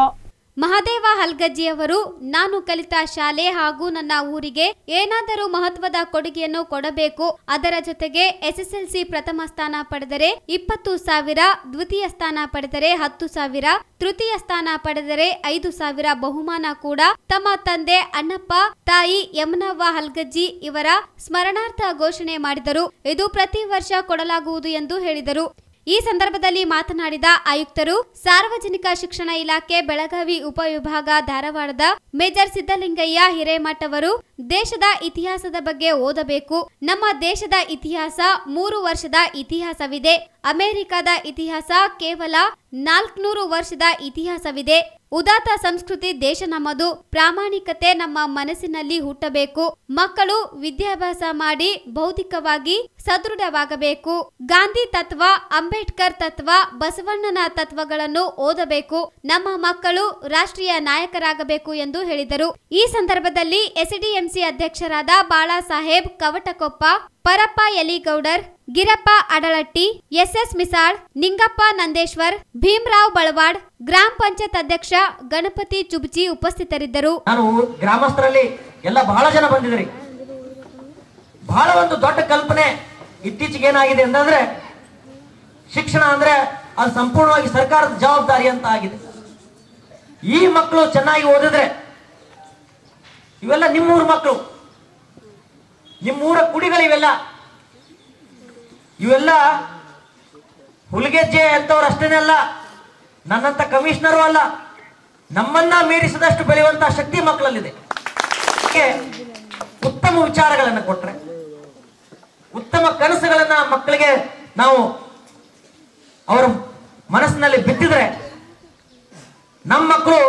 ಮಹದೇವ ಹಲ್ಗಜ್ಜಿಯವರು ನಾನು ಕಲಿತ ಶಾಲೆ ಹಾಗೂ ನನ್ನ ಊರಿಗೆ ಏನಾದರೂ ಮಹತ್ವದ ಕೊಡುಗೆಯನ್ನು ಕೊಡಬೇಕು ಅದರ ಜೊತೆಗೆ ಎಸ್ಎಸ್ಎಲ್ಸಿ ಪ್ರಥಮ ಸ್ಥಾನ ಪಡೆದರೆ ಇಪ್ಪತ್ತು ಸಾವಿರ ದ್ವಿತೀಯ ಸ್ಥಾನ ಪಡೆದರೆ ಹತ್ತು ಸಾವಿರ ತೃತೀಯ ಸ್ಥಾನ ಪಡೆದರೆ ಐದು ಸಾವಿರ ಬಹುಮಾನ ಕೂಡ ತಮ್ಮ ತಂದೆ ಅಣ್ಣಪ್ಪ ತಾಯಿ ಯಮನವ್ವ ಹಲ್ಗಜ್ಜಿ ಇವರ ಸ್ಮರಣಾರ್ಥ ಘೋಷಣೆ ಮಾಡಿದರು ಇದು ಪ್ರತಿ ವರ್ಷ ಕೊಡಲಾಗುವುದು ಎಂದು ಹೇಳಿದರು ಈ ಸಂದರ್ಭದಲ್ಲಿ ಮಾತನಾಡಿದ ಆಯುಕ್ತರು ಸಾರ್ವಜನಿಕ ಶಿಕ್ಷಣ ಇಲಾಖೆ ಬೆಳಗಾವಿ ಉಪವಿಭಾಗ ಧಾರವಾಡದ ಮೇಜರ್ ಸಿದ್ದಲಿಂಗಯ್ಯ ಹಿರೇಮಠ್ ಅವರು ದೇಶದ ಇತಿಹಾಸದ ಬಗ್ಗೆ ಓದಬೇಕು ನಮ್ಮ ದೇಶದ ಇತಿಹಾಸ ಮೂರು ವರ್ಷದ ಇತಿಹಾಸವಿದೆ ಅಮೆರಿಕದ ಇತಿಹಾಸ ಕೇವಲ ನಾಲ್ಕುನೂರು ವರ್ಷದ ಇತಿಹಾಸವಿದೆ ಉದಾತ್ತ ಸಂಸ್ಕೃತಿ ದೇಶ ನಮ್ಮದು ಪ್ರಾಮಾಣಿಕತೆ ನಮ್ಮ ಮನಸ್ಸಿನಲ್ಲಿ ಹುಟ್ಟಬೇಕು ಮಕ್ಕಳು ವಿದ್ಯಾಭ್ಯಾಸ ಮಾಡಿ ಬೌದ್ಧಿಕವಾಗಿ ಸದೃಢವಾಗಬೇಕು ಗಾಂಧಿ ತತ್ವ ಅಂಬೇಡ್ಕರ್ ತತ್ವ ಬಸವಣ್ಣನ ತತ್ವಗಳನ್ನು ಓದಬೇಕು ನಮ್ಮ ಮಕ್ಕಳು ರಾಷ್ಟ್ರೀಯ ನಾಯಕರಾಗಬೇಕು ಎಂದು ಹೇಳಿದರು ಈ ಸಂದರ್ಭದಲ್ಲಿ ಎಸ್ಡಿಎಂಸಿ ಅಧ್ಯಕ್ಷರಾದ ಬಾಳಾಸಾಹೇಬ್ ಕವಟಕೊಪ್ಪ ಪರಪ್ಪ ಯಲಿಗೌಡರ್ ಗಿರಪ್ಪ ಅಡಳಟ್ಟಿ ಎಸ್ಎಸ್ ಮಿಸಾಳ್ ನಿಂಗಪ್ಪ ನಂದೇಶ್ವರ್ ಭೀಮರಾವ್ ಬಳವಾಡ್ ಗ್ರಾಮ ಪಂಚಾಯತ್ ಅಧ್ಯಕ್ಷ ಗಣಪತಿ ಚುಬ್ಜಿ ಉಪಸ್ಥಿತರಿದ್ದರು ನಾನು ಗ್ರಾಮಸ್ಥರಲ್ಲಿ ಎಲ್ಲ ಬಹಳ ಜನ ಬಂದಿದ್ರಿ ಬಹಳ ಒಂದು ದೊಡ್ಡ ಕಲ್ಪನೆ ಇತ್ತೀಚೆಗೆ ಏನಾಗಿದೆ ಅಂತಂದ್ರೆ ಶಿಕ್ಷಣ ಅಂದ್ರೆ ಅದು ಸಂಪೂರ್ಣವಾಗಿ ಸರ್ಕಾರದ ಜವಾಬ್ದಾರಿ ಅಂತ ಆಗಿದೆ ಈ ಮಕ್ಕಳು ಚೆನ್ನಾಗಿ ಓದಿದ್ರೆ ಇವೆಲ್ಲ ನಿಮ್ಮೂರ ಮಕ್ಕಳು ನಿಮ್ಮೂರ ಕುಡಿಗಳಿವೆಲ್ಲ ಇವೆಲ್ಲ ಹುಲಿಗೆಜ್ಜೆ ಅಂತವ್ರು ಅಷ್ಟೇನೆ ಅಲ್ಲ ನನ್ನಂತ ಕಮಿಷನರು ಅಲ್ಲ ನಮ್ಮನ್ನ ಮೀರಿಸಿದಷ್ಟು ಬೆಳೆಯುವಂತ ಶಕ್ತಿ ಮಕ್ಕಳಲ್ಲಿದೆ ಅದಕ್ಕೆ ಉತ್ತಮ ವಿಚಾರಗಳನ್ನು ಕೊಟ್ರೆ ಉತ್ತಮ ಕನಸುಗಳನ್ನ ಮಕ್ಕಳಿಗೆ ನಾವು ಅವರ ಮನಸ್ಸಿನಲ್ಲಿ ಬಿತ್ತಿದ್ರೆ ನಮ್ಮ ಮಕ್ಕಳು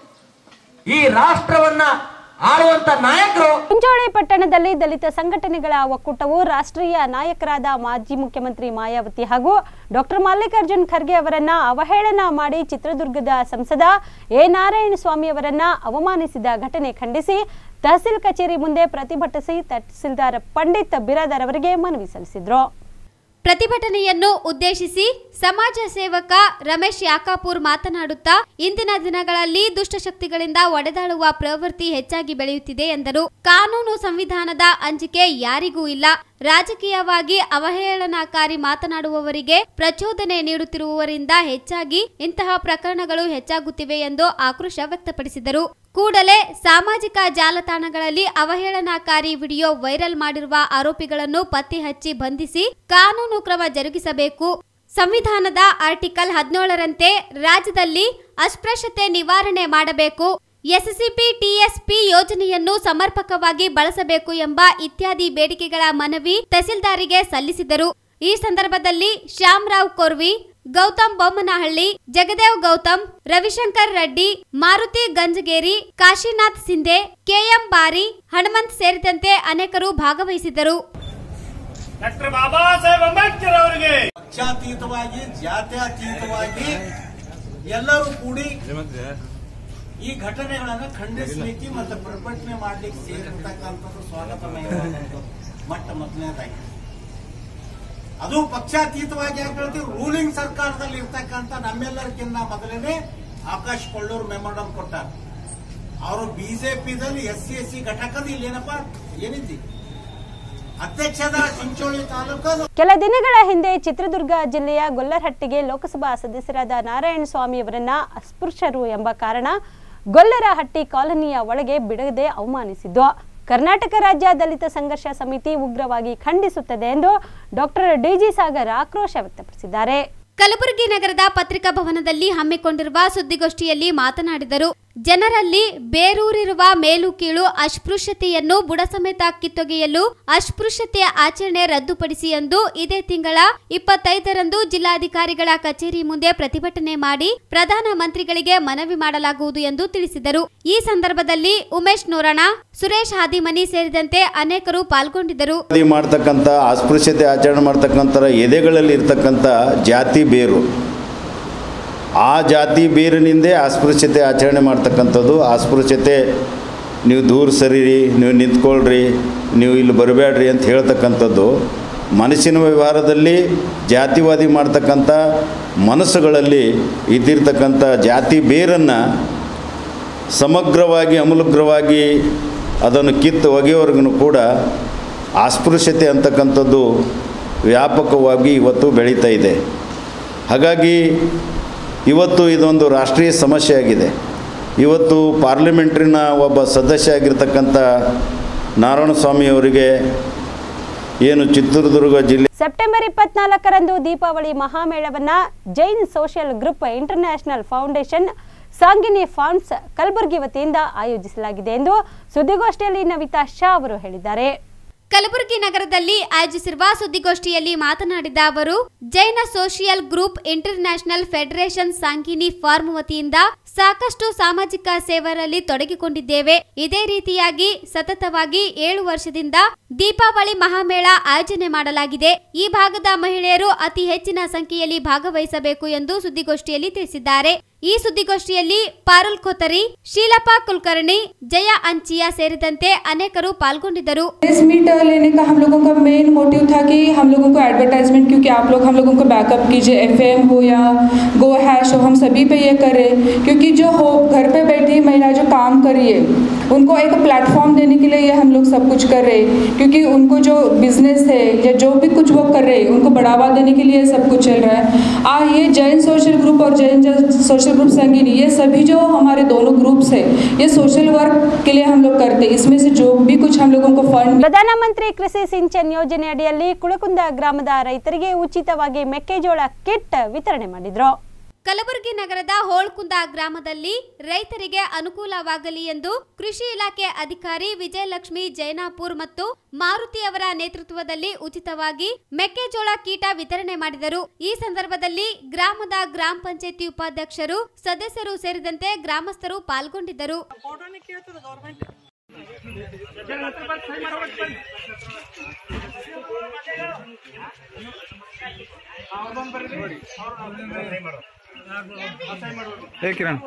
ಈ ರಾಷ್ಟ್ರವನ್ನ ಆಳುವಂತ ನಾಯಕರು ಮುಂಜೋಳಿ ಪಟ್ಟಣದಲ್ಲಿ ದಲಿತ ಸಂಘಟನೆಗಳ ಒಕ್ಕೂಟವು ರಾಷ್ಟ್ರೀಯ ನಾಯಕರಾದ ಮಾಜಿ ಮುಖ್ಯಮಂತ್ರಿ ಮಾಯಾವತಿ ಹಾಗೂ ಡಾಕ್ಟರ್ ಮಲ್ಲಿಕಾರ್ಜುನ್ ಖರ್ಗೆ ಅವರನ್ನ ಅವಹೇಳನ ಮಾಡಿ ಚಿತ್ರದುರ್ಗದ ಸಂಸದ ಎ ನಾರಾಯಣ ಸ್ವಾಮಿ ಅವರನ್ನ ಅವಮಾನಿಸಿದ ಘಟನೆ ಖಂಡಿಸಿ ತಹಸೀಲ್ ಕಚೇರಿ ಮುಂದೆ ಪ್ರತಿಭಟಿಸಿ ತಹಸೀಲ್ದಾರ್ ಪಂಡಿತ್ ಬಿರಾದರ್ ಅವರಿಗೆ ಮನವಿ ಸಲ್ಲಿಸಿದ್ರು ಪ್ರತಿಭಟನೆಯನ್ನು ಉದ್ದೇಶಿಸಿ ಸಮಾಜ ಸೇವಕ ರಮೇಶ್ ಯಾಕಾಪುರ್ ಮಾತನಾಡುತ್ತಾ ಇಂದಿನ ದಿನಗಳಲ್ಲಿ ದುಷ್ಟಶಕ್ತಿಗಳಿಂದ ಒಡೆದಾಳುವ ಪ್ರವೃತ್ತಿ ಹೆಚ್ಚಾಗಿ ಬೆಳೆಯುತ್ತಿದೆ ಎಂದರು ಕಾನೂನು ಸಂವಿಧಾನದ ಅಂಜಿಕೆ ಯಾರಿಗೂ ಇಲ್ಲ ರಾಜಕೀಯವಾಗಿ ಅವಹೇಳನಕಾರಿ ಮಾತನಾಡುವವರಿಗೆ ಪ್ರಚೋದನೆ ನೀಡುತ್ತಿರುವವರಿಂದ ಹೆಚ್ಚಾಗಿ ಇಂತಹ ಪ್ರಕರಣಗಳು ಹೆಚ್ಚಾಗುತ್ತಿವೆ ಎಂದು ಆಕ್ರೋಶ ವ್ಯಕ್ತಪಡಿಸಿದರು ಕೂಡಲೇ ಸಾಮಾಜಿಕ ಜಾಲತಾಣಗಳಲ್ಲಿ ಅವಹೇಳನಕಾರಿ ವಿಡಿಯೋ ವೈರಲ್ ಮಾಡಿರುವ ಆರೋಪಿಗಳನ್ನು ಪತ್ತೆ ಹಚ್ಚಿ ಬಂಧಿಸಿ ಕಾನೂನು ಕ್ರಮ ಜರುಗಿಸಬೇಕು ಸಂವಿಧಾನದ ಆರ್ಟಿಕಲ್ ಹದಿನೇಳರಂತೆ ರಾಜ್ಯದಲ್ಲಿ ಅಸ್ಪೃಶ್ಯತೆ ನಿವಾರಣೆ ಮಾಡಬೇಕು ಎಸ್ಸಿಪಿ ಟಿಎಸ್ಪಿ ಯೋಜನೆಯನ್ನು ಸಮರ್ಪಕವಾಗಿ ಬಳಸಬೇಕು ಎಂಬ ಇತ್ಯಾದಿ ಬೇಡಿಕೆಗಳ ಮನವಿ ತಹಸೀಲ್ದಾರಿಗೆ ಸಲ್ಲಿಸಿದರು ಈ ಸಂದರ್ಭದಲ್ಲಿ ಶ್ಯಾಮರಾವ್ ಕೊರ್ವಿ ಗೌತಮ್ ಬೊಮ್ಮನಹಳ್ಳಿ ಜಗದೇವ್ ಗೌತಮ್ ರವಿಶಂಕರ್ ರೆಡ್ಡಿ ಮಾರುತಿ ಗಂಜಗೇರಿ ಕಾಶಿನಾಥ್ ಸಿಂಧೆ ಕೆಎಂ ಬಾರಿ ಹನುಮಂತ್ ಸೇರಿದಂತೆ ಅನೇಕರು ಭಾಗವಹಿಸಿದ್ದರು ಡಾಕ್ಟರ್ ಬಾಬಾ ಸಾಹೇಬ್ ಅಂಬೇಡ್ಕರ್ ಅವರಿಗೆ ಪಕ್ಷಾತೀತವಾಗಿ ಜಾತ್ಯತೀತವಾಗಿ ಎಲ್ಲರೂ ಕೂಡಿ ಈ ಘಟನೆಗಳನ್ನ ಖಂಡಿಸಲಿಕ್ಕೆ ಮತ್ತು ಪ್ರತಿಭಟನೆ ಮಾಡ್ಲಿಕ್ಕೆ ಸೇರಿರ್ತಕ್ಕಂಥದ್ದು ಸ್ವಾಗತಮಯವಾದಂಥದ್ದು ಮಟ್ಟ ಮೊದಲನೇದಾಗಿ ಅದು ಪಕ್ಷಾತೀತವಾಗಿ ಯಾಕೆ ಹೇಳ್ತೀವಿ ರೂಲಿಂಗ್ ಸರ್ಕಾರದಲ್ಲಿ ಇರ್ತಕ್ಕಂಥ ನಮ್ಮೆಲ್ಲರಿಗಿನ್ನ ಮೊದಲನೇ ಆಕಾಶ್ ಕೊಳ್ಳೂರ್ ಮೆಮೊರಂ ಕೊಟ್ಟಾರ ಅವರು ಬಿಜೆಪಿದಲ್ಲಿ ಎಸ್ ಸಿ ಎಸ್ ಸಿ ಘಟಕದ ಇಲ್ಲೇನಪ್ಪ ಏನಿದ್ದಿ ಅಧ್ಯಕ್ಷದ ಚಿಂಚೋಳಿ ತಾಲೂಕದು ಕೆಲ ದಿನಗಳ ಹಿಂದೆ ಚಿತ್ರದುರ್ಗ ಜಿಲ್ಲೆಯ ಗೊಲ್ಲರಹಟ್ಟಿಗೆ ಲೋಕಸಭಾ ಸದಸ್ಯರಾದ ನಾರಾಯಣ ಸ್ವಾಮಿ ಅವರನ್ನ ಅಸ್ಪೃಶ್ಯರು ಎಂಬ ಕಾರಣ ಗೊಲ್ಲರಹಟ್ಟಿ ಕಾಲೋನಿಯ ಒಳಗೆ ಬಿಡದೆ ಅವಮಾನಿಸಿದ್ದು ಕರ್ನಾಟಕ ರಾಜ್ಯ ದಲಿತ ಸಂಘರ್ಷ ಸಮಿತಿ ಉಗ್ರವಾಗಿ ಖಂಡಿಸುತ್ತದೆ ಎಂದು ಡಾಕ್ಟರ್ ಡಿಜಿ ಸಾಗರ್ ಆಕ್ರೋಶ ವ್ಯಕ್ತಪಡಿಸಿದ್ದಾರೆ ಕಲಬುರಗಿ ನಗರದ ಪತ್ರಿಕಾ ಭವನದಲ್ಲಿ ಹಮ್ಮಿಕೊಂಡಿರುವ ಸುದ್ದಿಗೋಷ್ಠಿಯಲ್ಲಿ ಮಾತನಾಡಿದರು ಜನರಲ್ಲಿ ಬೇರೂರಿರುವ ಮೇಲು ಕೀಳು ಅಸ್ಪೃಶ್ಯತೆಯನ್ನು ಬುಡ ಸಮೇತ ಕಿತ್ತೊಗೆಯಲು ಅಸ್ಪೃಶ್ಯತೆಯ ಆಚರಣೆ ರದ್ದುಪಡಿಸಿ ಎಂದು ಇದೇ ತಿಂಗಳ ಇಪ್ಪತ್ತೈದರಂದು ಜಿಲ್ಲಾಧಿಕಾರಿಗಳ ಕಚೇರಿ ಮುಂದೆ ಪ್ರತಿಭಟನೆ ಮಾಡಿ ಪ್ರಧಾನ ಮಂತ್ರಿಗಳಿಗೆ ಮನವಿ ಮಾಡಲಾಗುವುದು ಎಂದು ತಿಳಿಸಿದರು ಈ ಸಂದರ್ಭದಲ್ಲಿ ಉಮೇಶ್ ನೋರಣ ಸುರೇಶ್ ಹಾದಿಮನಿ ಸೇರಿದಂತೆ ಅನೇಕರು ಪಾಲ್ಗೊಂಡಿದ್ದರು ಜಾತಿ ಮಾಡ್ತಕ್ಕಂಥ ಅಸ್ಪೃಶ್ಯತೆ ಆಚರಣೆ ಮಾಡ್ತಕ್ಕಂಥ ಎದೆಗಳಲ್ಲಿ ಇರ್ತಕ್ಕಂಥ ಜಾತಿ ಬೇರು ಆ ಜಾತಿ ಬೇರಿನಿಂದೇ ಅಸ್ಪೃಶ್ಯತೆ ಆಚರಣೆ ಮಾಡ್ತಕ್ಕಂಥದ್ದು ಅಸ್ಪೃಶ್ಯತೆ ನೀವು ದೂರ ಸರಿರಿ ನೀವು ನಿಂತ್ಕೊಳ್ರಿ ನೀವು ಇಲ್ಲಿ ಬರಬೇಡ್ರಿ ಅಂತ ಹೇಳ್ತಕ್ಕಂಥದ್ದು ಮನಸ್ಸಿನ ವ್ಯವಹಾರದಲ್ಲಿ ಜಾತಿವಾದಿ ಮಾಡ್ತಕ್ಕಂಥ ಮನಸ್ಸುಗಳಲ್ಲಿ ಇದ್ದಿರ್ತಕ್ಕಂಥ ಜಾತಿ ಬೇರನ್ನು ಸಮಗ್ರವಾಗಿ ಅಮೂಲಗ್ರವಾಗಿ ಅದನ್ನು ಕಿತ್ತು ಒಗೆಯವರೆಗೂ ಕೂಡ ಅಸ್ಪೃಶ್ಯತೆ ಅಂತಕ್ಕಂಥದ್ದು ವ್ಯಾಪಕವಾಗಿ ಇವತ್ತು ಬೆಳೀತಾ ಇದೆ ಹಾಗಾಗಿ ಇವತ್ತು ಇದೊಂದು ರಾಷ್ಟ್ರೀಯ ಸಮಸ್ಯೆ ಆಗಿದೆ ಇವತ್ತು ಪಾರ್ಲಿಮೆಂಟ್ರಿನ ಒಬ್ಬ ಸದಸ್ಯ ಆಗಿರ್ತಕ್ಕಂಥ ನಾರಾಯಣಸ್ವಾಮಿ ಅವರಿಗೆ ಏನು ಚಿತ್ರದುರ್ಗ ಜಿಲ್ಲೆ ಸೆಪ್ಟೆಂಬರ್ ಇಪ್ಪತ್ನಾಲ್ಕರಂದು ದೀಪಾವಳಿ ಮಹಾಮೇಳವನ್ನ Jain social group international foundation Sangini farms Kalaburagi ವತಿಯಿಂದ ಆಯೋಜಿಸಲಾಗಿದೆ ಎಂದು ಸುದ್ದಿಗೋಷ್ಠಿಯಲ್ಲಿ ನವಿತಾ ಶಾ ಅವರು ಹೇಳಿದ್ದಾರೆ ಕಲಬುರಗಿ ನಗರದಲ್ಲಿ ಆಯೋಜಿಸಿರುವ ಸುದ್ದಿಗೋಷ್ಠಿಯಲ್ಲಿ ಮಾತನಾಡಿದ ಅವರು Jain social group international federation Sangini farm ವತಿಯಿಂದ ಸಾಕಷ್ಟು ಸಾಮಾಜಿಕ ಸೇವೆಯಲ್ಲಿ ತೊಡಗಿಕೊಂಡಿದ್ದೇವೆ ಇದೇ ರೀತಿಯಾಗಿ ಸತತವಾಗಿ ಏಳು ವರ್ಷದಿಂದ ದೀಪಾವಳಿ ಮಹಾಮೇಳ ಆಯೋಜನೆ ಮಾಡಲಾಗಿದೆ ಈ ಭಾಗದ ಮಹಿಳೆಯರು ಅತಿ ಹೆಚ್ಚಿನ ಸಂಖ್ಯೆಯಲ್ಲಿ ಭಾಗವಹಿಸಬೇಕು ಎಂದು ಸುದ್ದಿಗೋಷ್ಠಿಯಲ್ಲಿ ತಿಳಿಸಿದ್ದಾರೆ ಈ ಸುದ್ದಿಗೋಷ್ಠಿಯಲ್ಲಿ ಪಾರುಲ್ ಖೋತರಿ ಶೀಲಪಾ ಕುಲಕರ್ಣಿ ಜಯ ಅಂಚಿಯಾ ಸೇರಿದಂತೆ ಅನೇಕರು ಪಾಲ್ಗೊಂಡಿದ್ದರು प्रेस मीट लेने का हम लोगों का मेन मोटिव था कि हम लोगों को एडवर्टाइजमेंट क्योंकि आप लोग हम लोगों को बैकअप कीजिए एफएम हो या गो हैश हो हम सभी पे ये करें क्योंकि जो हो घर पे बैठी महिला जो काम कर रही है उनको एक प्लेटफॉर्म देने के लिए ये हम लोग सब कुछ कर रहे हैं क्योंकि उनको जो बिजनेस है या जो भी कुछ वो कर रहे हैं उनको बढ़ावा देने के लिए सब कुछ चल रहा है आ ये जैन सोशल ग्रुप और जैन सोशल ग्रुप संगीनी ये सभी जो हमारे दोनों ग्रुप्स है ये सोशल वर्क के लिए हम लोग करते हैं इसमें से जो भी कुछ हम लोगों को फंड ಪ್ರಧಾನಮಂತ್ರಿ ಕೃಷಿ ಸಿಂಚನ್ ಯೋಜನೆ ಅಡಿಯಲ್ಲಿ ಕುಳಕುಂದ ಗ್ರಾಮದ ರೈತರಿಗೆ ಉಚಿತವಾಗಿ ಮೆಕ್ಕೆಜೋಳ ಕಿಟ್ ವಿತರಣೆ ಮಾಡಿದ್ರು ಕಲಬುರಗಿ ನಗರದ ಹೋಳ್ಕುಂದ ಗ್ರಾಮದಲ್ಲಿ ರೈತರಿಗೆ ಅನುಕೂಲವಾಗಲಿ ಎಂದು ಕೃಷಿ ಇಲಾಖೆ ಅಧಿಕಾರಿ ವಿಜಯಲಕ್ಷ್ಮಿ ಜೈನಾಪುರ್ ಮತ್ತು ಮಾರುತಿ ಅವರ ನೇತೃತ್ವದಲ್ಲಿ ಉಚಿತವಾಗಿ ಮೆಕ್ಕೆಜೋಳ ಕೀಟ ವಿತರಣೆ ಮಾಡಿದರು ಈ ಸಂದರ್ಭದಲ್ಲಿ ಗ್ರಾಮದ ಗ್ರಾಮ ಪಂಚಾಯತಿ ಉಪಾಧ್ಯಕ್ಷರು ಸದಸ್ಯರು ಸೇರಿದಂತೆ ಗ್ರಾಮಸ್ಥರು ಪಾಲ್ಗೊಂಡಿದ್ದರು ಹೇ ಕಿರಣ್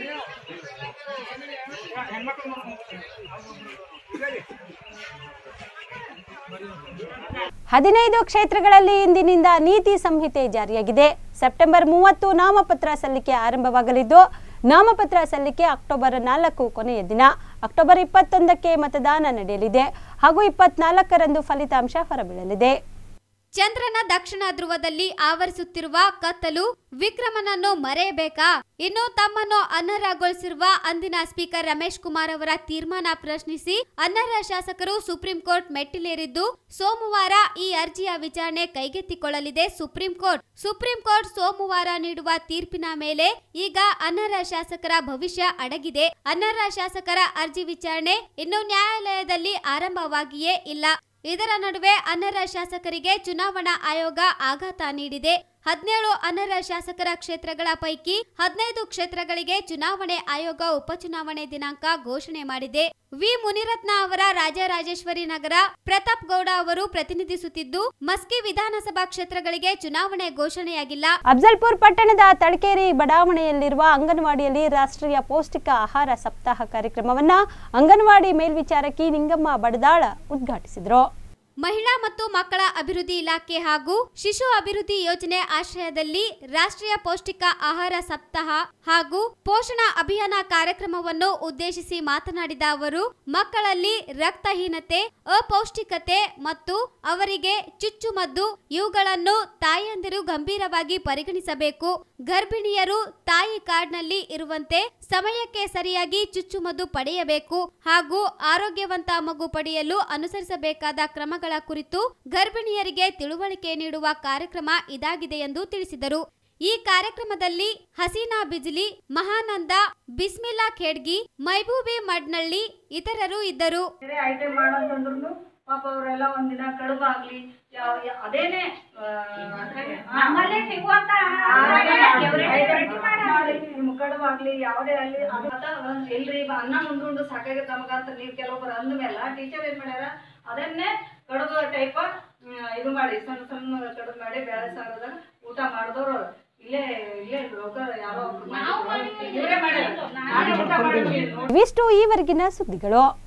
ಹದಿನೈದು ಕ್ಷೇತ್ರಗಳಲ್ಲಿ ಇಂದಿನಿಂದ ನೀತಿ ಸಂಹಿತೆ ಜಾರಿಯಾಗಿದೆ ಸೆಪ್ಟೆಂಬರ್ ಮೂವತ್ತು ನಾಮಪತ್ರ ಸಲ್ಲಿಕೆ ಆರಂಭವಾಗಲಿದ್ದು ನಾಮಪತ್ರ ಸಲ್ಲಿಕೆ ಅಕ್ಟೋಬರ್ ನಾಲ್ಕು ಕೊನೆಯ ದಿನ ಅಕ್ಟೋಬರ್ ಇಪ್ಪತ್ತೊಂದಕ್ಕೆ ಮತದಾನ ನಡೆಯಲಿದೆ ಹಾಗೂ ಇಪ್ಪತ್ನಾಲ್ಕರಂದು ಫಲಿತಾಂಶ ಹೊರಬೀಳಲಿದೆ ಚಂದ್ರನ ದಕ್ಷಿಣ ಧ್ರುವದಲ್ಲಿ ಆವರಿಸುತ್ತಿರುವ ಕತ್ತಲು ವಿಕ್ರಮನನ್ನು ಮರೆಯಬೇಕಾ ಇನ್ನು ತಮ್ಮನ್ನು ಅನರ್ಹಗೊಳಿಸಿರುವ ಅಂದಿನ ಸ್ಪೀಕರ್ ರಮೇಶ್ ಕುಮಾರ್ ಅವರ ತೀರ್ಮಾನ ಪ್ರಶ್ನಿಸಿ ಅನರ್ಹ ಶಾಸಕರು ಸುಪ್ರೀಂ ಕೋರ್ಟ್ ಮೆಟ್ಟಿಲೇರಿದ್ದು ಸೋಮವಾರ ಈ ಅರ್ಜಿಯ ವಿಚಾರಣೆ ಕೈಗೆತ್ತಿಕೊಳ್ಳಲಿದೆ ಸುಪ್ರೀಂ ಕೋರ್ಟ್ ಸುಪ್ರೀಂ ಕೋರ್ಟ್ ಸೋಮವಾರ ನೀಡುವ ತೀರ್ಪಿನ ಮೇಲೆ ಈಗ ಅನರ್ಹ ಶಾಸಕರ ಭವಿಷ್ಯ ಅಡಗಿದೆ ಅನರ್ಹ ಶಾಸಕರ ಅರ್ಜಿ ವಿಚಾರಣೆ ಇನ್ನು ನ್ಯಾಯಾಲಯದಲ್ಲಿ ಆರಂಭವಾಗಿಯೇ ಇಲ್ಲ ಇದರ ನಡುವೆ ಅನರ್ಹ ಶಾಸಕರಿಗೆ ಚುನಾವಣಾ ಆಯೋಗ ಆಘಾತ ನೀಡಿದೆ ಹದಿನೇಳು ಅನರ್ಹ ಶಾಸಕರ ಕ್ಷೇತ್ರಗಳ ಪೈಕಿ ಹದಿನೈದು ಕ್ಷೇತ್ರಗಳಿಗೆ ಚುನಾವಣೆ ಆಯೋಗ ಉಪಚುನಾವಣೆ ದಿನಾಂಕ ಘೋಷಣೆ ಮಾಡಿದೆ ವಿ ಮುನಿರತ್ನ ಅವರ ರಾಜರಾಜೇಶ್ವರಿ ನಗರ ಪ್ರತಾಪ್ ಗೌಡ ಅವರು ಪ್ರತಿನಿಧಿಸುತ್ತಿದ್ದು ಮಸ್ಕಿ ವಿಧಾನಸಭಾ ಕ್ಷೇತ್ರಗಳಿಗೆ ಚುನಾವಣೆ ಘೋಷಣೆಯಾಗಿಲ್ಲ ಅಫ್ಜಲ್ಪುರ್ ಪಟ್ಟಣದ ತಳಕೇರಿ ಬಡಾವಣೆಯಲ್ಲಿರುವ ಅಂಗನವಾಡಿಯಲ್ಲಿ ರಾಷ್ಟ್ರೀಯ ಪೌಷ್ಟಿಕ ಆಹಾರ ಸಪ್ತಾಹ ಕಾರ್ಯಕ್ರಮವನ್ನ ಅಂಗನವಾಡಿ ಮೇಲ್ವಿಚಾರಕಿ ನಿಂಗಮ್ಮ ಬಡದಾಳ ಉದ್ಘಾಟಿಸಿದರು ಮಹಿಳಾ ಮತ್ತು ಮಕ್ಕಳ ಅಭಿವೃದ್ಧಿ ಇಲಾಖೆ ಹಾಗೂ ಶಿಶು ಅಭಿವೃದ್ಧಿ ಯೋಜನೆ ಆಶ್ರಯದಲ್ಲಿ ರಾಷ್ಟ್ರೀಯ ಪೌಷ್ಟಿಕ ಆಹಾರ ಸಪ್ತಾಹ ಹಾಗೂ ಪೋಷಣ ಅಭಿಯಾನ ಕಾರ್ಯಕ್ರಮವನ್ನು ಉದ್ದೇಶಿಸಿ ಮಾತನಾಡಿದ ಅವರು ಮಕ್ಕಳಲ್ಲಿ ರಕ್ತಹೀನತೆ ಅಪೌಷ್ಟಿಕತೆ ಮತ್ತು ಅವರಿಗೆ ಚುಚ್ಚುಮದ್ದು ಇವುಗಳನ್ನು ತಾಯಂದಿರು ಗಂಭೀರವಾಗಿ ಪರಿಗಣಿಸಬೇಕು ಗರ್ಭಿಣಿಯರು ತಾಯಿ ಕಾರ್ಡ್ನಲ್ಲಿ ಇರುವಂತೆ ಸಮಯಕ್ಕೆ ಸರಿಯಾಗಿ ಚುಚ್ಚುಮದ್ದು ಪಡೆಯಬೇಕು ಹಾಗೂ ಆರೋಗ್ಯವಂತ ಮಗು ಪಡೆಯಲು ಅನುಸರಿಸಬೇಕಾದ ಕ್ರಮಗಳ ಕುರಿತು ಗರ್ಭಿಣಿಯರಿಗೆ ತಿಳುವಳಿಕೆ ನೀಡುವ ಕಾರ್ಯಕ್ರಮ ಇದಾಗಿದೆ ಎಂದು ತಿಳಿಸಿದರು ಈ ಕಾರ್ಯಕ್ರಮದಲ್ಲಿ ಹಸೀನಾ ಬಿಜ್ಲಿ ಮಹಾನಂದ ಬಿಸ್ಮಿಲ್ಲಾ ಖೇಡ್ಗಿ ಮೈಬೂಬಿ ಮಡ್ನಳ್ಳಿ ಇತರರು ಇದ್ದರು ಐಟಮ್ ಮಾಡೋದಂದ್ರು ಪಾಪ ಅವರೆಲ್ಲ ಒಂದಿನ ಕಡುಬು ಆಗ್ಲಿ ಯಾವ ಯಾವ- ಅದೇನೆ ಆ, ನಮ್ಮಲ್ಲೇ ಸಿಗುವಂತ ಮಾಡಿ, ನಿಮ್ ಕಡುಬು ಆಗ್ಲಿ ಯಾವುದೇ ಆಗ್ಲಿ ಅದು ಮತ್ತ ಒಂದ್ ಇಲ್ರಿ ಬ- ಅನ್ನ ಮುಂದುಂಡು ಸಾಕಾಗೈತೆ ನಮಗಂತ ನೀವು ಕೆಲವೊಬ್ರು ಅಂದ್ಮೇಲೆ ಟೀಚರ್ ಏನ್ ಮಾಡ್ಯಾರ ಅದನ್ನೇ ಕಡುಬು ಟೈಪ್ ಇದು ಮಾಡಿ ಸಣ್ಣ ಸಣ್ಣ ಕಡುಬು ಮಾಡಿ ಬೇಳೆ ಸಾರದಾಗ ಊಟ ಮಾಡಿದವ್ರು ಇಲ್ಲೇ ಇಲ್ಲೇ ಲೋಕಲ್ ಯಾರೋ ಒಬ್ರು ಮಾಡಿದ್ರು. ಇವ್ರೇ ಮಾಡ್ಯಾರ ನಾನೇ ಊಟ ಮಾಡಿದ್ವಿ ಇವಿಷ್ಟು ಈವರೆಗಿನ ಸುದ್ದಿಗಳು